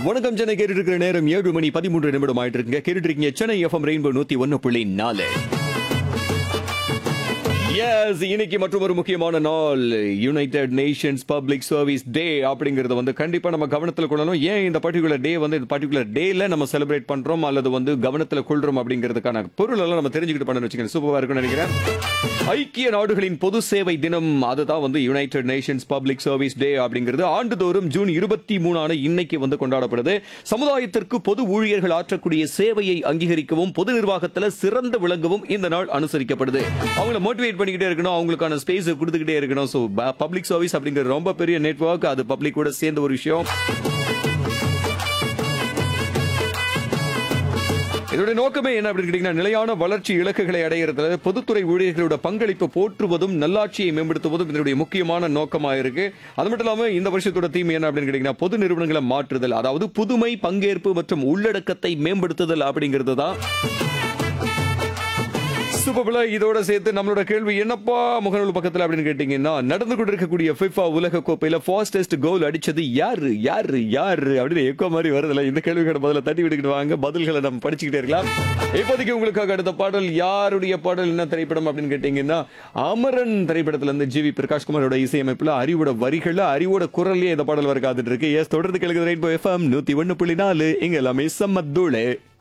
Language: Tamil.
வணக்கம் சென்னை கேட்டுட்டு இருக்கிற நேரம் ஏழு மணி பதிமூன்று நிமிடம் ஆயிட்டு இருக்குங்க கேட்டுட்டு இருக்கீங்க சென்னை எஃப்எம் ரெயின்போ நூத்தி ஒன்னு புள்ளி நாலு எஸ் இன்னைக்கு மற்றும் ஒரு முக்கியமான நாள் United Nations public service day அப்படிங்கறத வந்து கண்டிப்பா நம்ம கவனத்துல கொள்ளணும் ஏன் இந்த பர்டிகுலர் டே வந்து இந்த பர்டிகுலர் டேல நம்ம செலிப்ரேட் பண்றோம் அல்லது வந்து கவனத்துல கொள்றோம் அப்படிங்கிறதுக்கான பொருள் எல்லாம் நம்ம தெரிஞ்சுக்கிட்டு பண்ண வச்சுக்கணும் சூப்பரா இருக்கும்னு நினைக்கிறேன் ஐக்கிய நாடுகளின் பொது சேவை தினம் அதுதான் வந்து United Nations public service day அப்படிங்கிறது ஆண்டுதோறும் ஜூன் இருபத்தி மூணான இன்னைக்கு வந்து கொண்டாடப்படுது சமுதாயத்திற்கு பொது ஊழியர்கள் ஆற்றக்கூடிய சேவையை அங்கீகரிக்கவும் பொது நிர்வாகத்துல சிறந்து விளங்கவும் இந்த நாள் அனுசரிக்கப்படுது அவங்கள மோட்டிவேட் பண்ணிக்கிட்டே இருக்கணும் அவங்களுக்கான ஸ்பேஸ் கொடுத்துக்கிட்டே இருக்கணும் ஸோ பப்ளிக் சர்வீஸ் அப்படிங்கிற ரொம்ப பெரிய நெட்வொர்க் அது பப்ளிக் கூட சேர்ந்த ஒரு விஷயம் இதோட நோக்கமே என்ன அப்படின்னு கேட்டீங்கன்னா நிலையான வளர்ச்சி இலக்குகளை அடையிறதுல பொதுத்துறை ஊழியர்களோட பங்களிப்பை போற்றுவதும் நல்லாட்சியை மேம்படுத்துவதும் இதனுடைய முக்கியமான நோக்கமா இருக்கு அது மட்டும் இல்லாம இந்த வருஷத்தோட தீம் என்ன அப்படின்னு கேட்டீங்கன்னா பொது நிறுவனங்களை மாற்றுதல் அதாவது புதுமை பங்கேற்பு மற்றும் உள்ளடக்கத்தை மேம்படுத்துதல் அப்படிங்கிறது தான் சூப்பர்ல இதோட சேர்த்து நம்மளோட கேள்வி என்னப்பா முகநூல் பக்கத்துல அப்படின்னு கேட்டீங்கன்னா நடந்து கொண்டிருக்கக்கூடிய ஃபிஃபா உலக கோப்பையில ஃபாஸ்டஸ்ட் கோல் அடிச்சது யாரு யாரு யாரு அப்படின்னு எக்கோ மாதிரி வருதுல இந்த கேள்விக்கான பதில தட்டி விட்டுக்கிட்டு வாங்க பதில்களை நம்ம படிச்சுக்கிட்டே இருக்கலாம் இப்போதைக்கு உங்களுக்காக அடுத்த பாடல் யாருடைய பாடல் என்ன திரைப்படம் அப்படின்னு கேட்டீங்கன்னா அமரன் திரைப்படத்துல இருந்து ஜி வி பிரகாஷ்குமாரோட இசையமைப்புல அறிவோட வரிகள்ல அறிவோட குரல்லே இந்த பாடல் வர காத்துட்டு இருக்கு எஸ் தொடர்ந்து கேளுங்க ரெயின்போ எஃப்எம் நூத்தி ஒன்னு புள்ளி நாலு இங்க எல்லாமே சம்மத்தூளே